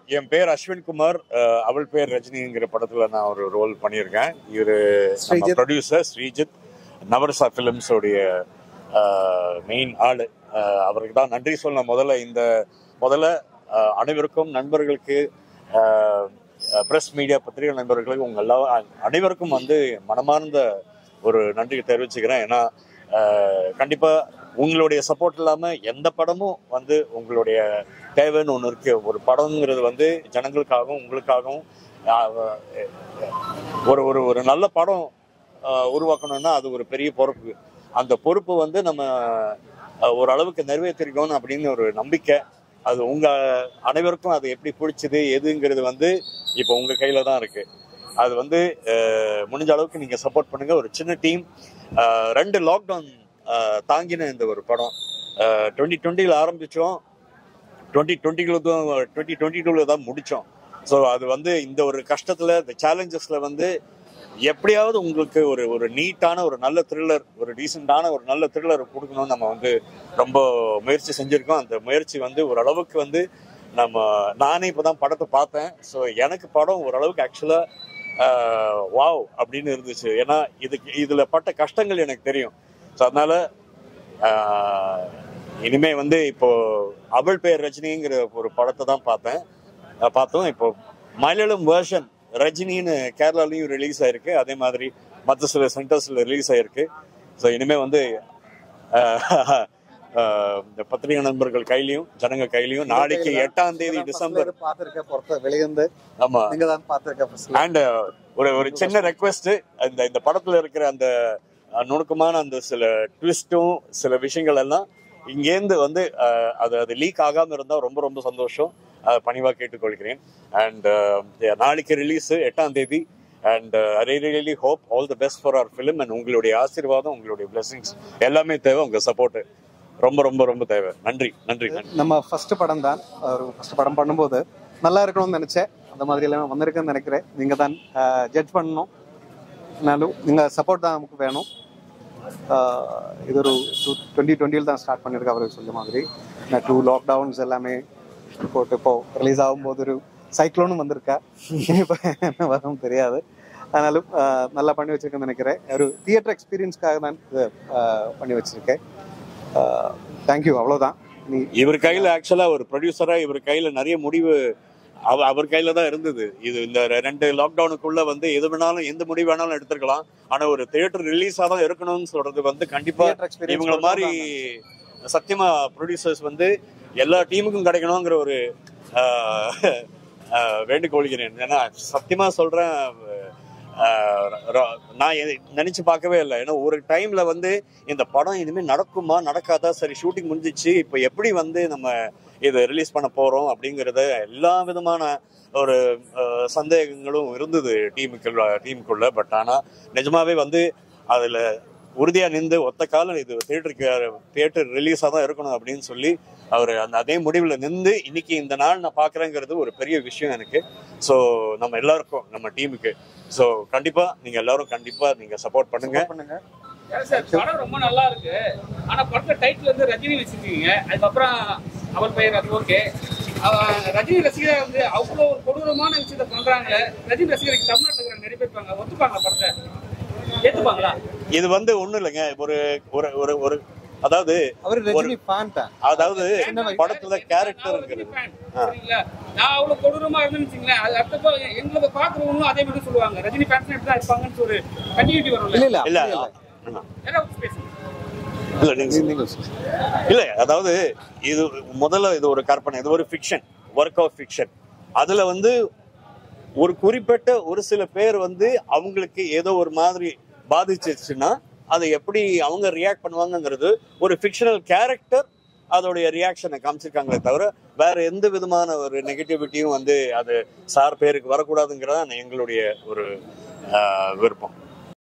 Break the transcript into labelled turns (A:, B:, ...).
A: என் பேர் அஸ்வின் குமார் அஹ், அவள் பேர் ரஜினிங்கிற படத்துல நான் ஒரு ரோல் பண்ணியிருக்கேன் இவரு
B: ஸ்ரீஜித்.
A: ப்ரொடியூசர் ஸ்ரீஜித் நவரசா ஃபிலிம்ஸ் உடைய மெயின் ஆளு அஹ், அவருக்கு தான் நன்றி சொல்ல முதல்ல இந்த முதல்ல அஹ், அனைவருக்கும் நண்பர்களுக்கு பிரஸ் மீடியா பத்திரிகை நண்பர்களுக்கு உங்க எல்லா அனைவருக்கும் வந்து மனமார்ந்த ஒரு நன்றி தெரிவிச்சுக்கிறேன் ஏன்னா அஹ், கண்டிப்பா உங்களுடைய சப்போர்ட் இல்லாம எந்த படமும் வந்து உங்களுடைய தேவைன்னு ஒன்று இருக்கு ஒரு படம்ங்கிறது வந்து ஜனங்களுக்காகவும் உங்களுக்காகவும் ஆஹ், ஒரு ஒரு ஒரு நல்ல படம் ஆஹ், உருவாக்கணும்னா அது ஒரு பெரிய பொறுப்பு அந்த பொறுப்பு வந்து நம்ம ஆஹ், ஓரளவுக்கு நிறைவேற்றிருக்கோம் அப்படின்னு ஒரு நம்பிக்கை அது உங்க அனைவருக்கும் அது எப்படி பிடிச்சது எதுங்கிறது வந்து இப்போ உங்க கையில தான் இருக்கு அது வந்து ஆஹ், முடிஞ்ச அளவுக்கு நீங்க சப்போர்ட் பண்ணுங்க ஒரு சின்ன டீம் ரெண்டு லாக்டவுன் தாங்கின இந்த ஒரு படம் டுவெண்ட்டி டுவெண்ட்டியில் ஆரம்பிச்சோம் டுவெண்ட்டி டுவெண்ட்டிக்குள்ள தான் டுவெண்ட்டி டுவெண்ட்டி டூவில் தான் முடித்தோம் ஸோ அது வந்து இந்த ஒரு கஷ்டத்தில் இந்த சேலஞ்சஸில் வந்து எப்படியாவது உங்களுக்கு ஒரு ஒரு நீட்டான ஒரு நல்ல த்ரில்லர் ஒரு டீசெண்டான ஒரு நல்ல த்ரில்லர் கொடுக்கணும்னு நம்ம வந்து ரொம்ப முயற்சி செஞ்சுருக்கோம் அந்த முயற்சி வந்து ஓரளவுக்கு வந்து நம்ம நானே இப்போ தான் படத்தை பார்த்தேன் ஸோ எனக்கு படம் ஓரளவுக்கு ஆக்சுவலாக வாவ் அப்படின்னு இருந்துச்சு ஏன்னா இதுக்கு இதில் பட்ட கஷ்டங்கள் எனக்கு தெரியும் ஸோ அதனால ஆஹ், இனிமே வந்து இப்போ அவள் பெயர் ரஜினிங்கிற ஒரு படத்தை தான் பார்த்தேன் அஹ் பார்த்தோம் இப்போ மலையாளம் வேர்ஷன் ரஜினின்னு கேரளாலையும் ரிலீஸ் ஆயிருக்கு அதே மாதிரி மற்ற சில சென்டர்ஸ்ல ரிலீஸ் ஆயிருக்கு ஸோ இனிமே வந்து ஆஹ், ஆஹ், இந்த பத்திரிகை நண்பர்கள் கையிலையும் ஜனங்க கையிலையும் நாளைக்கு எட்டாம் தேதி டிசம்பர்
B: பார்த்திருக்க பொறுத்த வெளியிருந்து
A: ஆமா
B: நீங்க தான் பார்த்திருக்க ஃபர்ஸ்ட்ல
A: அண்ட் ஒரு ஒரு சின்ன ரெக்வெஸ்ட் இந்த இந்த படத்துல இருக்கிற அந்த அஹ், நுணுக்கமான அந்த சில ட்விஸ்டும் சில விஷயங்கள் எல்லாம் இங்கேருந்து வந்து அஹ், அது அது லீக் ஆகாம இருந்தா ரொம்ப ரொம்ப சந்தோஷம் அஹ், பணிவா கேட்டுக்கொள்கிறேன் அண்ட் நாளைக்கு ரிலீஸ் எட்டாம் தேதி and I really hope all the best for அவர் ஃபிலிம் அண்ட் உங்களுடைய ஆசீர்வாதம் உங்களுடைய பிளெஸிங்ஸ் எல்லாமே தேவை உங்க சப்போர்ட் ரொம்ப ரொம்ப ரொம்ப தேவை நன்றி நன்றி நன்றி
B: நம்ம ஃபர்ஸ்ட் படம் தான் ஒரு ஃபர்ஸ்ட் படம் பண்ணும்போது நல்லா இருக்கணும்னு நினைச்சேன் அந்த மாதிரி எல்லாம் வந்திருக்குன்னு நினைக்கிறேன் நீங்க தான் ஜட்ஜ் பண்ணணும் ஆனாலும் நீங்க சப்போர்ட் தான் நமக்கு வேணும் ஆஹ் இது ஒரு டூ டுவெண்ட்டி டுவெண்ட்டியில் தான் ஸ்டார்ட் பண்ணியிருக்கேன் அவருக்கு சொல்ல மாதிரி நான் டூ லாக்டவுன்ஸ் எல்லாமே போட்டு இப்போ ரிலீஸ் ஆகும்போது ஒரு சைக்ளோனும் வந்திருக்கா இப்போ என்ன வரும் தெரியாது ஆனாலும் ஆஹ் நல்லா பண்ணி வச்சிருக்கேன்னு நினைக்கிறேன் ஒரு தியேட்டர் எக்ஸ்பீரியன்ஸ்க்காக தான் இது ஆஹ் பண்ணி வச்சிருக்கேன் தேங்க்யூ அவ்வளோதான் நீ
A: இவர் கையில ஆக்சுவலா ஒரு ப்ரொடியூசரா இவர் கையில நிறைய முடிவு அவ அவர் கையில தான் இருந்தது இது இந்த ரெ- ரெண்டு லாக்டவுனுக்குள்ள வந்து எது வேணாலும் எந்த முடிவு வேணாலும் எடுத்துக்கலாம் ஆனா ஒரு தியேட்டர் ரிலீஸா தான் இருக்கணும்னு சொல்றது வந்து கண்டிப்பா
B: தியேட்டர் எக்ஸ்பீரியன்ஸ்
A: இவங்கள மாதிரி சத்தியமா ப்ரொடியூசர்ஸ் வந்து எல்லா டீமுக்கும் கிடைக்கணுங்கிற ஒரு ஆஹ், ஆஹ், வேண்டுகோள்கிறேன் ஏன்னா சத்தியமா சொல்றேன் ஆஹ், ர- நான் எ- நினைச்சு பார்க்கவே இல்லை ஏன்னா ஒரு டைம்ல வந்து இந்த படம் இனிமே நடக்குமா நடக்காதா சரி ஷூட்டிங் முடிஞ்சிச்சு இப்போ எப்படி வந்து நம்ம இதை ரிலீஸ் பண்ண போறோம் அப்படிங்கறத எல்லா விதமான ஒரு அஹ், சந்தேகங்களும் இருந்தது டீமுக்குள்ள டீமுக்குள்ள பட் ஆனா நிஜமாவே வந்து அதுல உறுதியா நின்று ஒத்த காலம் இது தியேட்டருக்கு தியேட்டர் ரிலீஸா தான் இருக்கணும் அப்படின்னு சொல்லி அவர் அந்த அதே முடிவுல நின்று இன்னைக்கு இந்த நாள் நான் பாக்குறேங்கிறது ஒரு பெரிய விஷயம் எனக்கு ஸோ நம்ம எல்லாருக்கும் நம்ம டீமுக்கு ஸோ கண்டிப்பா நீங்க எல்லாரும் கண்டிப்பா நீங்க சப்போர்ட் பண்ணுங்க
B: பண்ணுங்க
C: சார் படம் ரொம்ப நல்லா இருக்கு ஆனா படத்துல டைட்டில் வந்து ரஜினி வச்சிருக்கீங்க அதுக்கப்புறம் அவர் பெயர் அது ஓகே ரஜினி ரசிகர் வந்து அவ்வளோ ஒரு கொடூரமான விஷயத்த பண்றாங்க ரஜினி ரசிகருக்கு தமிழ்நாட்டில் இருக்கிற நிறைய பேர் இருப்பாங்க ஒத்துப்பாங்களா படத்தை ஏத்துப்பாங்களா
A: இது வந்து ஒண்ணும் இல்லைங்க ஒரு ஒரு ஒரு ஒரு அதாவது
B: அவர் ரஜினி ஃபேன் தான்
A: அதாவது
B: சின்ன வயசு.
A: படத்துல கேரக்டர்
C: சரிங்களா நான் அவ்வளவு கொடூரமா இருந்தேன்னு வச்சுங்களேன் அது அடுத்தப்போ எங்களை பாக்குறவங்களும் அதே மாதிரி சொல்லுவாங்க ரஜினி ஃபேன்ஸ் எப்படி தான் இருப்பாங்கன்னு ஒரு கண்டினியூட்டி
B: இல்ல
C: வரும்ல
B: இல்ல
A: இல்ல
B: அப்படி இல்ல.
C: ஏன்னா பேசுங்க
A: இல்ல நீங்க
B: நீ- நீங்க சொல்லுங்க.
A: இல்ல அதாவது இது முதல்ல இது ஒரு கற்பனை இது ஒரு ஃபிக்ஷன் ஒர்க் ஆஃப் ஃபிக்ஷன் அதுல வந்து ஒரு குறிப்பிட்ட ஒரு சில பேர் வந்து அவங்களுக்கு ஏதோ ஒரு மாதிரி பாதிச்சிருச்சுன்னா அதை எப்படி அவங்க ரியாக்ட் பண்ணுவாங்கங்கிறது ஒரு ஃபிக்ஷனல் கேரக்டர் அதோடைய ரியாக்ஷனை காமிச்சிருக்காங்களே தவிர வேற எந்த விதமான ஒரு நெகட்டிவிட்டியும் வந்து அது சார் பேருக்கு வரக்கூடாதுங்கிறதான் எங்களுடைய ஒரு ஆஹ், விருப்பம்